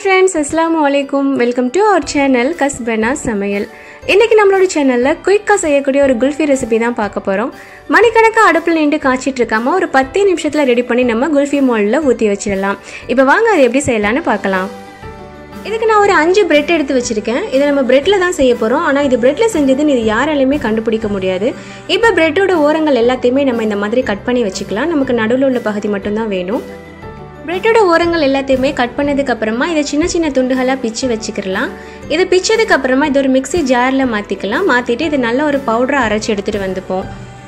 friends அஸ்ஸலாமு அலைக்கும் welcome to our channel கஸ்பனா சமையல் இன்றைக்கி நம்மளோட சேனலில் குயிக்காக செய்யக்கூடிய ஒரு குல்ஃபி ரெசிபி தான் பார்க்க போகிறோம் மணிக்கணக்காக அடுப்பில் நின்று காய்ச்சிட்டு இருக்காம ஒரு பத்தே நிமிஷத்தில் ரெடி பண்ணி நம்ம குல்ஃபி மோலில் ஊற்றி வச்சிடலாம் இப்போ வாங்க அது எப்படி செய்யலான்னு பார்க்கலாம் இதுக்கு நான் ஒரு அஞ்சு பிரெட் எடுத்து வச்சுருக்கேன் இதை நம்ம பிரெட்டில் தான் செய்ய போகிறோம் ஆனால் இது பிரெட்டில் செஞ்சதுன்னு இது யாராலையுமே கண்டுபிடிக்க முடியாது இப்போ பிரெட்டோட ஓரங்கள் எல்லாத்தையுமே நம்ம இந்த மாதிரி கட் பண்ணி வச்சுக்கலாம் நமக்கு நடுவில் உள்ள பகுதி மட்டும்தான் வேணும் பிரெட்டோட ஓரங்கள் எல்லாத்தையுமே கட் பண்ணதுக்கு அப்புறமா இதை சின்ன சின்ன துண்டுகளாக பிச்சு வச்சுக்கிடலாம் இதை பிச்சதுக்கு அப்புறமா இது ஒரு மிக்ஸி ஜாரில் மாற்றிக்கலாம் மாற்றிட்டு இது நல்ல ஒரு பவுடராக அரைச்சி எடுத்துகிட்டு வந்துப்போம்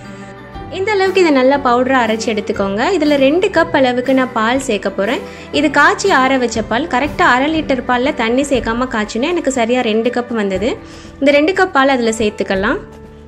இந்த அளவுக்கு இதை நல்லா பவுடராக அரைச்சி எடுத்துக்கோங்க இதில் ரெண்டு கப் அளவுக்கு நான் பால் சேர்க்க போகிறேன் இது காய்ச்சி ஆற வச்ச பால் கரெக்டாக அரை லிட்டர் பாலில் தண்ணி சேர்க்காம காய்ச்சினா எனக்கு சரியாக ரெண்டு கப் வந்தது இந்த ரெண்டு கப் பால் அதில் சேர்த்துக்கலாம்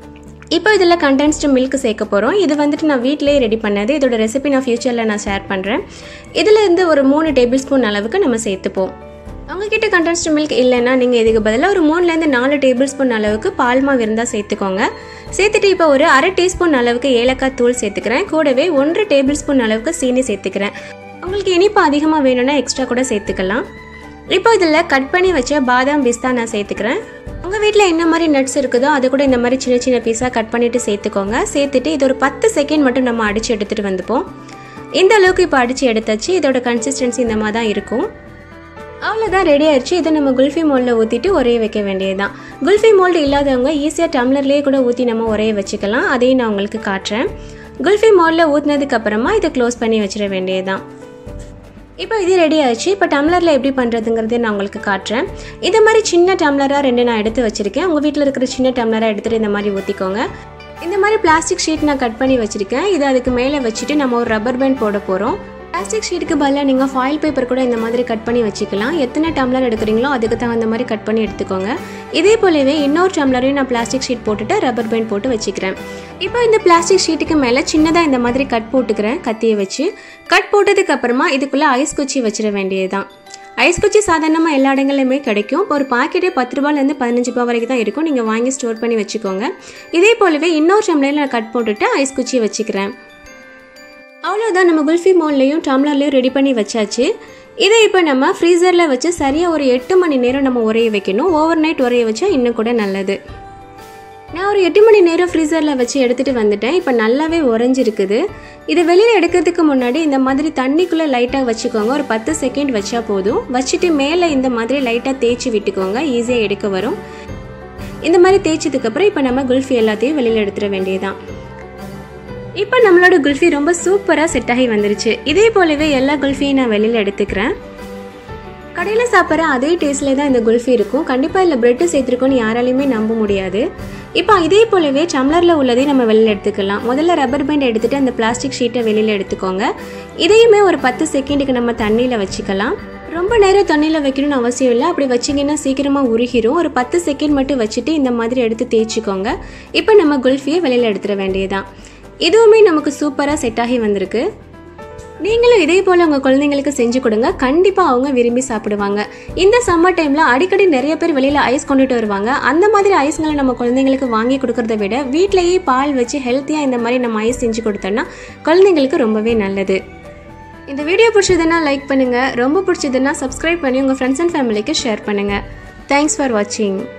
இப்போ இதில் கண்டென்ஸ்டு மில்க் சேர்க்க போகிறோம் இது வந்துட்டு நான் வீட்டிலேயே ரெடி பண்ணது இதோட ரெசிபி நான் ஃப்யூச்சரில் நான் ஷேர் பண்ணுறேன் இதில் இருந்து ஒரு மூணு டேபிள் ஸ்பூன் அளவுக்கு நம்ம சேர்த்துப்போம் உங்ககிட்ட கண்டென்ஸ்டு மில்க் இல்லைன்னா நீங்கள் இதுக்கு பதிலாக ஒரு மூணுலேருந்து நாலு டேபிள் ஸ்பூன் அளவுக்கு பால் மாவு இருந்தால் சேர்த்துக்கோங்க சேர்த்துட்டு இப்போ ஒரு அரை டீஸ்பூன் அளவுக்கு ஏலக்காய் தூள் சேர்த்துக்கிறேன் கூடவே ஒன்றரை டேபிள் ஸ்பூன் அளவுக்கு சீனி சேர்த்துக்கிறேன் உங்களுக்கு இனிப்பு அதிகமாக வேணும்னா எக்ஸ்ட்ரா கூட சேர்த்துக்கலாம் இப்போ இதில் கட் பண்ணி வச்ச பாதாம் பிஸ்தா நான் சேர்த்துக்கிறேன் உங்கள் வீட்டில் என்ன மாதிரி நட்ஸ் இருக்குதோ அது கூட இந்த மாதிரி சின்ன சின்ன பீஸாக கட் பண்ணிவிட்டு சேர்த்துக்கோங்க சேர்த்துட்டு இது ஒரு பத்து செகண்ட் மட்டும் நம்ம அடித்து எடுத்துகிட்டு வந்துப்போம் இந்த அளவுக்கு இப்போ அடித்து எடுத்தாச்சு இதோட கன்சிஸ்டன்சி இந்த மாதிரி தான் இருக்கும் அவ்வளோதான் ரெடி ஆயிடுச்சு இதை நம்ம குல்ஃபி மோல்டில் ஊற்றிட்டு உரைய வைக்க வேண்டியதுதான் குல்ஃபி மோல்டு இல்லாதவங்க ஈஸியாக டம்ளர்லேயே கூட ஊற்றி நம்ம உரைய வச்சுக்கலாம் அதையும் நான் உங்களுக்கு காட்டுறேன் குல்ஃபி மோல்டில் ஊற்றினதுக்கு அப்புறமா இதை க்ளோஸ் பண்ணி வச்சிட வேண்டியதுதான் இப்போ இது ரெடி ஆயிடுச்சு இப்போ டம்ளரில் எப்படி பண்ணுறதுங்கிறத நான் உங்களுக்கு காட்டுறேன் இது மாதிரி சின்ன டம்ளராக ரெண்டு நான் எடுத்து வச்சுருக்கேன் உங்கள் வீட்டில் இருக்கிற சின்ன டம்ளராக எடுத்துகிட்டு இந்த மாதிரி ஊற்றிக்கோங்க இந்த மாதிரி பிளாஸ்டிக் ஷீட் நான் கட் பண்ணி வச்சுருக்கேன் இதை அதுக்கு மேலே வச்சுட்டு நம்ம ஒரு ரப்பர் பேண்ட் போட போகிறோம் பிளாஸ்டிக் ஷீட்டுக்கு பதிலாக நீங்கள் ஃபாயில் பேப்பர் கூட இந்த மாதிரி கட் பண்ணி வச்சுக்கலாம் எத்தனை டம்ளர் எடுக்கிறீங்களோ அதுக்கு தகுந்த மாதிரி கட் பண்ணி எடுத்துக்கோங்க இதே போலவே இன்னொரு டம்ளரையும் நான் பிளாஸ்டிக் ஷீட் போட்டுட்டு ரப்பர் பேண்ட் போட்டு வச்சுக்கிறேன் இப்போ இந்த பிளாஸ்டிக் ஷீட்டுக்கு மேலே சின்னதாக இந்த மாதிரி கட் போட்டுக்கிறேன் கத்தியை வச்சு கட் போட்டதுக்கு அப்புறமா இதுக்குள்ளே ஐஸ் குச்சி வச்சிட வேண்டியதுதான் ஐஸ் குச்சி சாதாரணமாக எல்லா இடங்கள்லையுமே கிடைக்கும் ஒரு பாக்கெட்டே பத்து ரூபாயிலேருந்து பதினஞ்சு ரூபா வரைக்கும் தான் இருக்கும் நீங்கள் வாங்கி ஸ்டோர் பண்ணி வச்சுக்கோங்க இதே போலவே இன்னொரு டம்ளரில் நான் கட் போட்டுட்டு ஐஸ் குச்சியை வச்சுக்கிறேன் அவ்வளோதான் நம்ம குல்ஃபி மோல்லையும் டம்ளர்லையும் ரெடி பண்ணி வச்சாச்சு இதை இப்போ நம்ம ஃப்ரீசரில் வச்சு சரியாக ஒரு எட்டு மணி நேரம் நம்ம உரைய வைக்கணும் ஓவர் நைட் உரைய வச்சா இன்னும் கூட நல்லது நான் ஒரு எட்டு மணி நேரம் ஃப்ரீசரில் வச்சு எடுத்துகிட்டு வந்துட்டேன் இப்போ நல்லாவே உறைஞ்சிருக்குது இதை வெளியில் எடுக்கிறதுக்கு முன்னாடி இந்த மாதிரி தண்ணிக்குள்ளே லைட்டாக வச்சுக்கோங்க ஒரு பத்து செகண்ட் வச்சா போதும் வச்சுட்டு மேலே இந்த மாதிரி லைட்டாக தேய்ச்சி விட்டுக்கோங்க ஈஸியாக எடுக்க வரும் இந்த மாதிரி தேய்ச்சதுக்கப்புறம் இப்போ நம்ம குல்ஃபி எல்லாத்தையும் வெளியில் எடுத்துட வேண்டியதுதான் இப்போ நம்மளோட குல்ஃபி ரொம்ப சூப்பராக செட் ஆகி வந்துருச்சு இதே போலவே எல்லா குல்ஃபியும் நான் வெளியில் எடுத்துக்கிறேன் கடையில் சாப்பிட்ற அதே டேஸ்ட்லேயே தான் இந்த குல்ஃபி இருக்கும் கண்டிப்பாக இதில் ப்ரெட்டு சேர்த்துருக்கோன்னு யாராலையுமே நம்ப முடியாது இப்போ இதே போலவே டம்ளரில் உள்ளதையும் நம்ம வெளியில் எடுத்துக்கலாம் முதல்ல ரப்பர் பேண்ட் எடுத்துகிட்டு அந்த பிளாஸ்டிக் ஷீட்டை வெளியில் எடுத்துக்கோங்க இதையுமே ஒரு பத்து செகண்டுக்கு நம்ம தண்ணியில் வச்சுக்கலாம் ரொம்ப நேரம் தண்ணியில் வைக்கணும்னு அவசியம் இல்லை அப்படி வச்சிங்கன்னா சீக்கிரமாக உருகிரும் ஒரு பத்து செகண்ட் மட்டும் வச்சுட்டு இந்த மாதிரி எடுத்து தேய்ச்சிக்கோங்க இப்போ நம்ம குல்ஃபியை வெளியில் எடுத்துட வேண்டியதுதான் இதுவுமே நமக்கு சூப்பராக செட் ஆகி வந்திருக்கு நீங்களும் இதே போல் உங்கள் குழந்தைங்களுக்கு செஞ்சு கொடுங்க கண்டிப்பாக அவங்க விரும்பி சாப்பிடுவாங்க இந்த சம்மர் டைமில் அடிக்கடி நிறைய பேர் வெளியில் ஐஸ் கொண்டுட்டு வருவாங்க அந்த மாதிரி ஐஸ்களை நம்ம குழந்தைங்களுக்கு வாங்கி கொடுக்கறத விட வீட்டிலேயே பால் வச்சு ஹெல்த்தியாக இந்த மாதிரி நம்ம ஐஸ் செஞ்சு கொடுத்தோன்னா குழந்தைங்களுக்கு ரொம்பவே நல்லது இந்த வீடியோ பிடிச்சதுன்னா லைக் பண்ணுங்கள் ரொம்ப பிடிச்சதுன்னா சப்ஸ்கிரைப் பண்ணி உங்கள் ஃப்ரெண்ட்ஸ் அண்ட் ஃபேமிலிக்கு ஷேர் பண்ணுங்கள் தேங்க்ஸ் ஃபார் வாட்சிங்